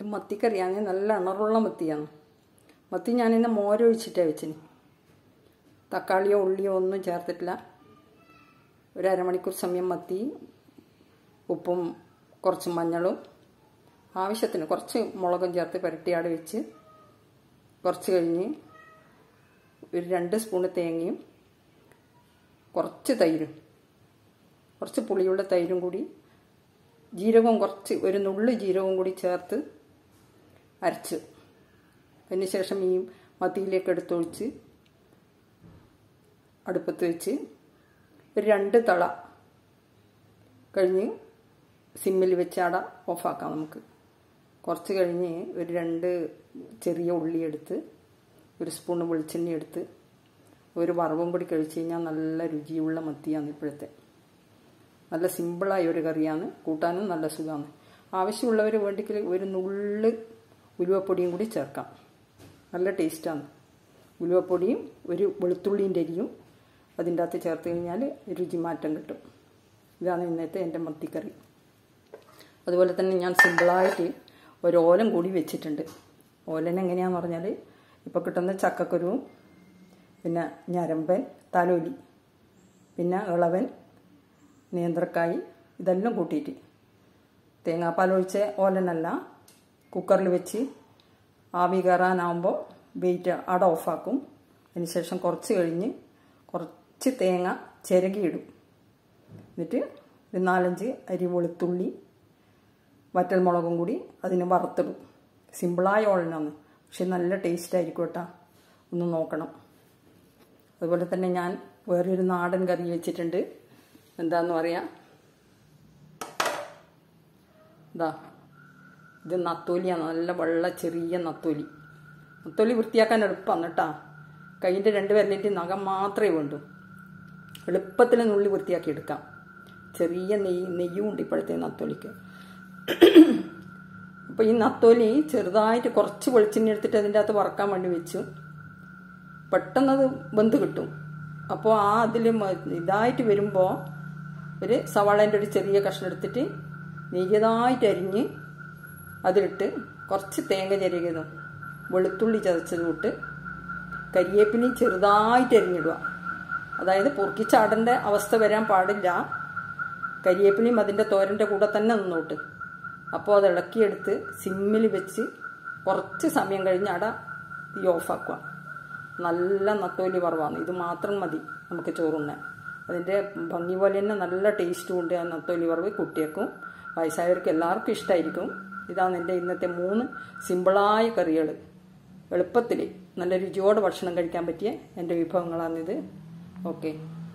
മത്തിക്കറിയാണ് നല്ല അണറുള്ള മത്തിയാണ് മത്തി ഞാനിന്ന് മോരൊഴിച്ചിട്ടാണ് വെച്ചിന് തക്കാളിയോ ഉള്ളിയോ ഒന്നും ചേർത്തിട്ടില്ല ഒരു അരമണിക്കൂർ സമയം മത്തി ഉപ്പും കുറച്ച് മഞ്ഞളും ആവശ്യത്തിന് കുറച്ച് മുളകും ചേർത്ത് പുരട്ടിയാട് വെച്ച് കുറച്ച് കഴിഞ്ഞ് ഒരു രണ്ട് സ്പൂണ് തേങ്ങയും കുറച്ച് തൈരും കുറച്ച് പുളിയുള്ള തൈരും കൂടി ജീരകവും കുറച്ച് ഒരു നുള്ളു ജീരകവും കൂടി ചേർത്ത് അരച്ച് അതിന് ശേഷം ഈ മത്തിയിലേക്ക് എടുത്തൊഴിച്ച് അടുപ്പത്ത് വെച്ച് ഒരു രണ്ട് തള കഴിഞ്ഞ് സിമ്മിൽ വെച്ച് അട ഓഫാക്കാം നമുക്ക് കുറച്ച് കഴിഞ്ഞ് ഒരു രണ്ട് ചെറിയ ഉള്ളി എടുത്ത് ഒരു സ്പൂണ് വെളിച്ചെണ്ണ എടുത്ത് ഒരു വറവും കൂടി കഴിച്ച് കഴിഞ്ഞാൽ നല്ല രുചിയുള്ള മത്തിയാണ് ഇപ്പോഴത്തെ നല്ല സിമ്പിളായ ഒരു കറിയാണ് കൂട്ടാനും നല്ല സുഖമാണ് ആവശ്യമുള്ളവർ വേണ്ടിക്കൽ ഒരു നുള്ള് ഉലുവപ്പൊടിയും കൂടി ചേർക്കാം നല്ല ടേസ്റ്റാണ് ഉലുവപ്പൊടിയും ഒരു വെളുത്തുള്ളീൻ്റെ അരിയും അതിൻ്റെ അകത്ത് ചേർത്ത് കഴിഞ്ഞാൽ രുചി മാറ്റം കിട്ടും ഇതാണ് ഇന്നത്തെ എൻ്റെ മത്തിക്കറി അതുപോലെ തന്നെ ഞാൻ സിമ്പിളായിട്ട് ഒരു ഓലം കൂടി വെച്ചിട്ടുണ്ട് ഓലൻ എങ്ങനെയാണെന്ന് പറഞ്ഞാൽ ഇപ്പോൾ കിട്ടുന്ന ചക്കക്കുരുവും പിന്നെ ഞരമ്പൻ തലോലി പിന്നെ ഇളവൻ നേന്ത്രക്കായ് ഇതെല്ലാം കൂട്ടിയിട്ട് തേങ്ങാപ്പാൽ ഒഴിച്ച ഓലനല്ല കുക്കറിൽ വെച്ച് ആവി കയറാനാവുമ്പോൾ വെയിറ്റ് അട ഓഫാക്കും അതിനുശേഷം കുറച്ച് കഴിഞ്ഞ് കുറച്ച് തേങ്ങ ചിരകിയിടും എന്നിട്ട് ഒരു നാലഞ്ച് അരി വെളുത്തുള്ളി വറ്റൽമുളകും കൂടി അതിന് വറുത്തിടും സിമ്പിളായ ഓളനാണ് പക്ഷെ നല്ല ടേസ്റ്റ് ആയിരിക്കും കേട്ടോ ഒന്ന് നോക്കണം അതുപോലെ തന്നെ ഞാൻ വേറൊരു നാടൻ കറി വെച്ചിട്ടുണ്ട് എന്താന്ന് പറയാം ഇതാ ഇത് നത്തോലിയാണ് നല്ല വെള്ള ചെറിയ നത്തോലി നത്തോലി വൃത്തിയാക്കാൻ എളുപ്പമാണ് കേട്ടോ കൈയിൻ്റെ രണ്ട് വിരലിൻ്റെ നഖം മാത്രമേ വേണ്ടൂ എളുപ്പത്തിൽ നുള്ളി വൃത്തിയാക്കി എടുക്കാം ചെറിയ നെയ്യ് നെയ്യും ഉണ്ട് ഇപ്പോഴത്തെ നത്തോലിക്ക് അപ്പോൾ ഈ നത്തോലി ചെറുതായിട്ട് കുറച്ച് വെളിച്ചെണ്ണ എടുത്തിട്ട് അതിൻ്റെ അകത്ത് വറക്കാൻ വേണ്ടി വെച്ചു പെട്ടെന്നത് വെന്ത് കിട്ടും അപ്പോൾ ആ അതിൽ ഇതായിട്ട് വരുമ്പോൾ ഒരു സവാളേൻ്റെ ഒരു ചെറിയ കഷ്ണം എടുത്തിട്ട് നെയ്യതായിട്ട് അരിഞ്ഞ് അതിലിട്ട് കുറച്ച് തേങ്ങ ചെരുകിയതും വെളുത്തുള്ളി ചതച്ചതും ഇട്ട് കരിയേപ്പിലയും ചെറുതായിട്ട് അരിഞ്ഞിടുക അതായത് പൊറുക്കിച്ചാടേണ്ട അവസ്ഥ വരാൻ പാടില്ല കരിയേപ്പിലയും അതിൻ്റെ തോരൻ്റെ കൂടെ തന്നെ നിന്നോട്ട് അപ്പോൾ അത് ഇളക്കിയെടുത്ത് സിമ്മിൽ വെച്ച് കുറച്ച് സമയം കഴിഞ്ഞ് അട തീ ഓഫാക്കുക നല്ല നത്തോലി വറവാണ് ഇത് മാത്രം മതി നമുക്ക് ചോറുണ്ണാൻ അതിൻ്റെ ഭംഗി പോലെ തന്നെ നല്ല ടേസ്റ്റും ഉണ്ട് ആ നത്തോലി വറവ് കുട്ടിയേക്കും വയസ്സായവർക്ക് എല്ലാവർക്കും ഇഷ്ടമായിരിക്കും ഇതാണ് എൻ്റെ ഇന്നത്തെ മൂന്ന് സിമ്പിളായ കറികൾ എളുപ്പത്തിൽ നല്ല രുചിയോടെ ഭക്ഷണം കഴിക്കാൻ പറ്റിയ എൻ്റെ വിഭവങ്ങളാണിത് ഓക്കെ